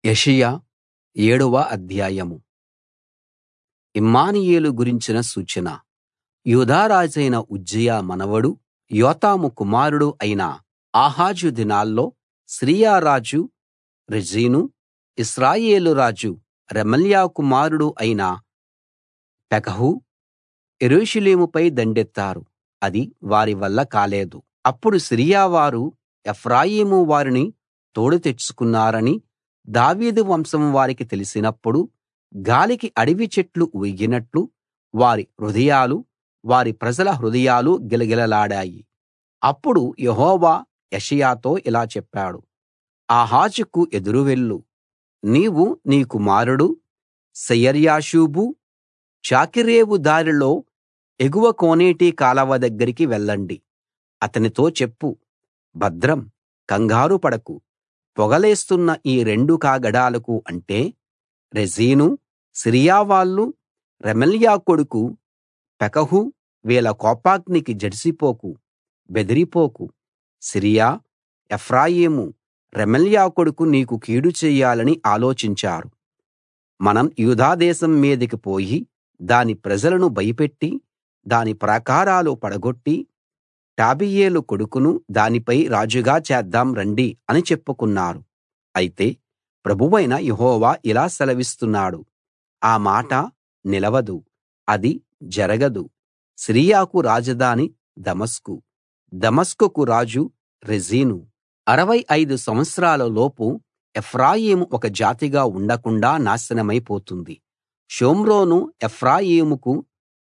యెషయా ఏడవ అధ్యాయం ఇమ్మానుయేలు గురించిన సూచన యూదా రాజైన ఉజ్జియా మనవడు యోతాము కుమారుడు అయిన ఆహాజు దినాల్లో సిరియా రాజు రెజీను ఇశ్రాయేలు రాజు రెమల్యా కుమారుడు అయిన పెకహు యెరూషలేముపై దండెత్తారు అది వారి వల్ల కాలేదు అప్పుడు సిరియా వారు ఎఫ్రాయిము వారిని తోడు తెచ్చుకున్నారని దావీదు వంశం వారికి తెలిసినప్పుడు గాలికి అడవి చెట్లు ఊగినట్లు వారి హృదయాలు వారి ప్రజల హృదయాలు గిలగిలలాడాయి అప్పుడు యెహోవా యెషయాతో ఇలా చెప్పాడు ఆహాజుకు ఎదురు వెళ్ళు నీవు నీ కుమారుడు శయర్యాషూబు చాకిరేవు దారిలో ఎగువ కోనేటి కాలవ దగ్గరికి వెళ్ళండి అతనితో చెప్పు భద్రం కంగారు పడకు పొగలేస్తున్న ఈ రెండు కాగడాలకు అంటే రెజీను సిరియా వాళ్ళు రెమల్యా కొడుకు పెకహు వీళ్ళ కోపాగ్నికి జడిసిపోకు బెదిరిపోకు సిరియా ఎఫ్రాయిము రెమల్యా కొడుకు నీకు కీడు చెయ్యాలని ఆలోచించారు మనం యూదా దేశం మీదికి పోయి దాని ప్రజలను భయపెట్టి దాని ప్రాకారాలు పడగొట్టి టాబెయేలు కొడుకును దానిపై రాజుగా చేద్దాం రండి అని చెప్పుకున్నారు అయితే ప్రభువైన యెహోవా ఇలా సెలవిస్తున్నాడు ఆ మాట నిలవదు అది జరగదు సిరియాకు రాజధాని దమస్కు దమస్కుకు రాజు రెజీను అరవై ఐదు సంవత్సరాల లోపు ఎఫ్రాయిము ఒక జాతిగా ఉండకుండా నాశనమైపోతుంది షోమ్రోను ఎఫ్రాయిముకు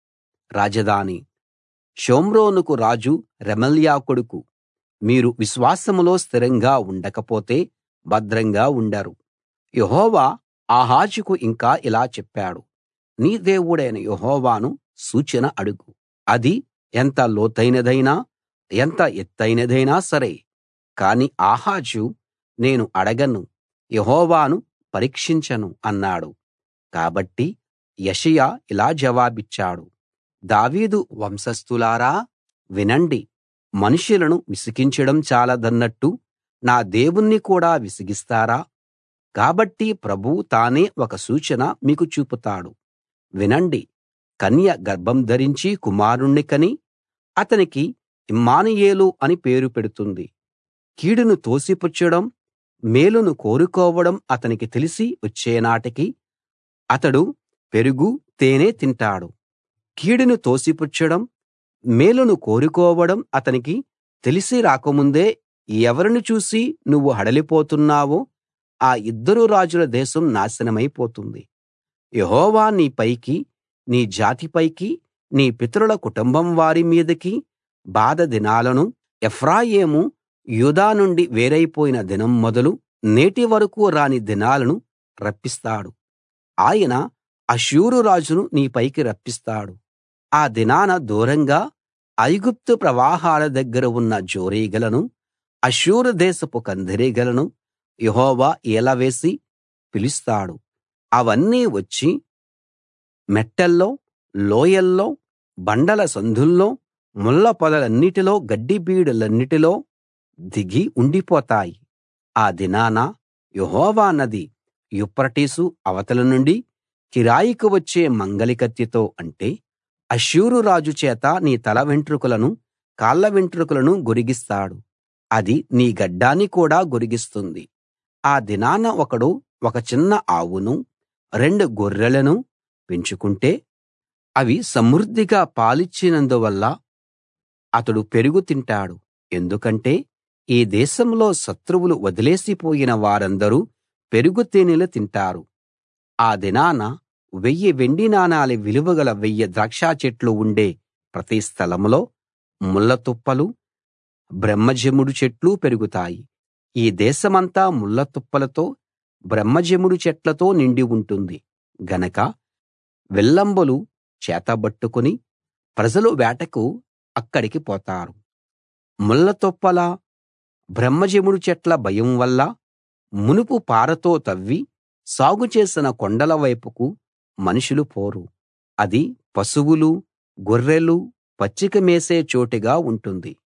రాజధాని షోమ్రోనుకు రాజు రెమల్యా కొడుకు మీరు విశ్వాసంలో స్థిరంగా ఉండకపోతే భద్రంగా ఉండరు యెహోవా ఆహాజుకు ఇంకా ఇలా చెప్పాడు నీ దేవుడైన యెహోవాను సూచన అడుగు అది ఎంత లోతైనదైనా ఎంత ఎత్తయినదైనా సరే కాని ఆహాజు నేను అడగను యెహోవాను పరీక్షించను అన్నాడు కాబట్టి యెషయా ఇలా జవాబిచ్చాడు దావీదు వంశస్థులారా వినండి మనుషులను విసిగించడం చాలదన్నట్టు నా దేవుణ్ణి కూడా విసిగిస్తారా కాబట్టి ప్రభువు తానే ఒక సూచన మీకు చూపుతాడు వినండి కన్య గర్భం ధరించి కుమారుణ్ణి కని అతనికి ఇమ్మానుయేలు అని పేరు పెడుతుంది కీడును తోసిపుచ్చడం మేలును కోరుకోవడం అతనికి తెలిసి వచ్చేనాటికి అతడు పెరుగు తేనె తింటాడు కీడును తోసిపుచ్చడం మేలును కోరుకోవడం అతనికి తెలిసి రాకముందే ఎవరిని చూసి నువ్వు హడలిపోతున్నావో ఆ ఇద్దరు రాజుల దేశం నాశనమైపోతుంది యెహోవా నీ పైకి నీ జాతి పైకి నీ పితరుల కుటుంబం వారి మీదకి బాధ దినాలను ఎఫ్రాయిము యూదా నుండి వేరైపోయిన దినం మొదలు నేటి వరకూ రాని దినాలను రప్పిస్తాడు ఆయన అష్షూరు రాజును నీ పైకి రప్పిస్తాడు ఆ దినాన దూరంగా ఐగుప్తు ప్రవాహాల దగ్గర ఉన్న జోరీగలను అష్షూరు దేశపు కందిరీగలను యెహోవా ఈలవేసి పిలుస్తాడు అవన్నీ వచ్చి మెట్టల్లో లోయల్లో బండల సందుల్లో ముళ్ళ పొదలన్నిటిలో గడ్డిబీడులన్నిటిలో దిగి ఉండిపోతాయి ఆ దినాన యెహోవా నది యూఫ్రటీసు అవతల నుండి కిరాయికి వచ్చే మంగలి కత్తితో అంటే అష్షూరు రాజు చేత నీ తల వెంట్రుకలను కాళ్ళ వెంట్రుకలను గొరిగిస్తాడు అది నీ గడ్డాన్ని కూడా గొరిగిస్తుంది ఆ దినాన ఒకడు ఒక చిన్న ఆవును రెండు గొర్రెలను పెంచుకుంటే అవి సమృద్ధిగా పాలిచ్చినందువల్ల అతడు పెరుగు తింటాడు ఎందుకంటే ఈ దేశంలో శత్రువులు వదిలేసిపోయిన వారందరూ పెరుగు తేనెలు తింటారు ఆ దినాన వెయ్యి వెండి నాణాల విలువగల వెయ్యి ద్రాక్ష చెట్లు ఉండే ప్రతి స్థలంలో ముళ్ళ తుప్పలు బ్రహ్మజెముడు చెట్లు పెరుగుతాయి ఈ దేశమంతా ముళ్ళ తుప్పలతో బ్రహ్మజెముడు చెట్లతో నిండి ఉంటుంది గనక విల్లంబులు చేతబట్టుకుని ప్రజలు వేటకు అక్కడికి పోతారు ముళ్ళ తుప్పల బ్రహ్మజెముడు చెట్ల భయం వల్ల మునుపు పారతో తవ్వి సాగు చేసిన కొండల వైపుకు మనుషులు పోరు అది పశువులు గొర్రెలు పచ్చిక మేసే చోటుగా ఉంటుంది